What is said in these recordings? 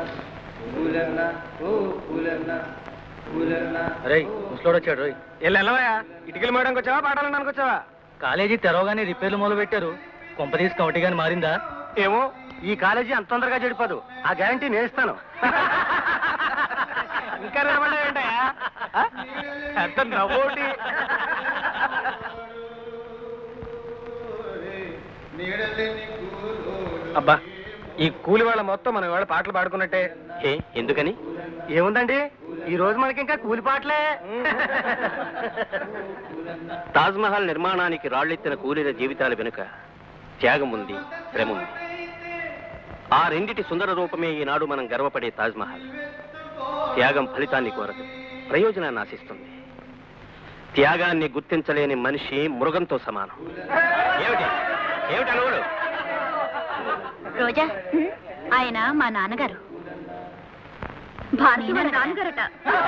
పూలన్న ఓ పూలన్న పూలన్న రే ముసలోడు వచ్చాడు రోయ్ వెళ్ళి వెళ్ళవా ఇటుకలు మోయడానికి వచ్చావా పాఠాలడానికి వచ్చావా కాలేజీ తెరవగానే రిపేర్లు మొదలు పెట్టారు కొంపదీసి కమిటీ గాని మారిందా ఏమో ఈ కాలేజీ అంత తొందరగా చెడిపోదు ఆ గ్యారంటీ నేను ఇస్తాను ఇంకా నిలబడ్డావేంటయ్యా? ఆ? ఎంత నవ్వోటి అబ్బా ఈ కూలి వాళ్ళ మొత్తం మనం ఇవాళ పాటలు పాడుకున్నట్టే ఏ ఎందుకని ఏముందండి ఈ రోజు మనకి ఇంకా కూలి పాటలే తాజ్ మహల్ నిర్మాణానికి రాళ్లెత్తిన కూలీల జీవితాల వెనుక త్యాగం ఉంది శ్రమ ఉంది ఆ రెండిటి సుందర రూపమే ఈనాడు మనం గర్వపడే తాజ్ మహల్ త్యాగం ఫలితాన్ని కోరదు ప్రయోజనాన్ని ఆశిస్తుంది త్యాగాన్ని గుర్తించలేని మనిషి మృగంతో సమానం ఏమిటి ఏమిటి అనువులు రోజా ఆయన మా నాన్నగారు భారతి వాళ్ళ నాన్నగారట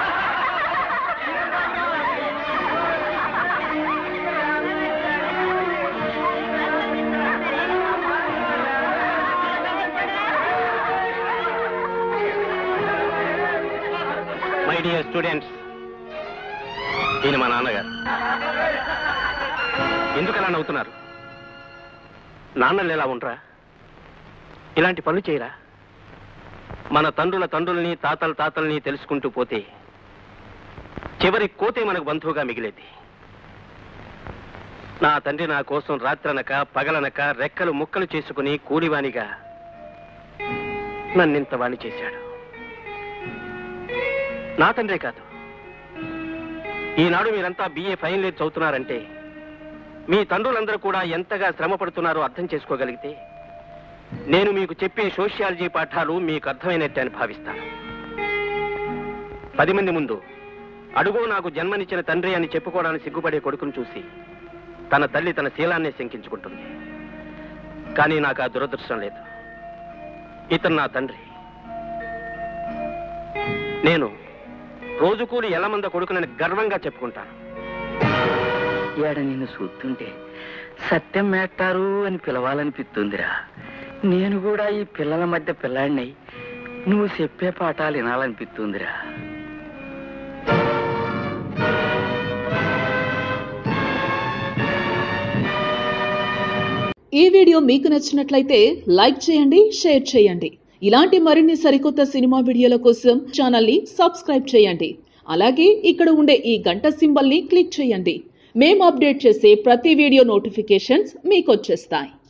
మై డియర్ స్టూడెంట్స్ ఈయన మా నాన్నగారు ఎందుకు అలా నవ్వుతున్నారు నాన్నలు ఎలా ఉండరా ఇలాంటి పనులు చేయరా మన తండ్రుల తండ్రుల్ని తాతల తాతల్ని తెలుసుకుంటూ పోతే చివరి కోతే మనకు బంధువుగా మిగిలేది నా తండ్రి నా కోసం రాత్రనక పగలనక రెక్కలు ముక్కలు చేసుకుని కూలివానిగా నన్నింత వాణి చేశాడు నా తండ్రే కాదు ఈనాడు మీరంతా బిఏ ఫైనల్ ఇయర్ చదువుతున్నారంటే మీ తండ్రులందరూ కూడా ఎంతగా శ్రమ పడుతున్నారో అర్థం చేసుకోగలిగితే నేను మీకు చెప్పే సోషియాలజీ పాఠాలు మీకు అర్థమైనట్టే అని భావిస్తాను పది మంది ముందు అడుగో నాకు జన్మనిచ్చిన తండ్రి అని చెప్పుకోవడానికి సిగ్గుపడే కొడుకును చూసి తన తల్లి తన శీలాన్నే శంకించుకుంటుంది కానీ నాకు ఆ దురదృష్టం లేదు ఇతను నా తండ్రి నేను రోజు కూలి ఎలమంద కొడుకునని గర్వంగా చెప్పుకుంటాను ఏడ నిన్ను చూస్తుంటే సత్యం మేస్తారు అని పిలవాలనిపిస్తుందిరా నేను కూడా ఈ పిల్లల మధ్య పిల్లాడినై నువ్వు చెప్పే పాఠాలు వినాలనిపిస్తుందిరా ఈ వీడియో మీకు నచ్చినట్లయితే లైక్ చేయండి షేర్ చేయండి ఇలాంటి మరిన్ని సరికొత్త సినిమా వీడియోల కోసం ఛానల్ని సబ్స్క్రైబ్ చేయండి అలాగే ఇక్కడ ఉండే ఈ గంట సింబల్ని క్లిక్ చేయండి మేము అప్డేట్ చేసే ప్రతి వీడియో నోటిఫికేషన్స్ మీకు వచ్చేస్తాయి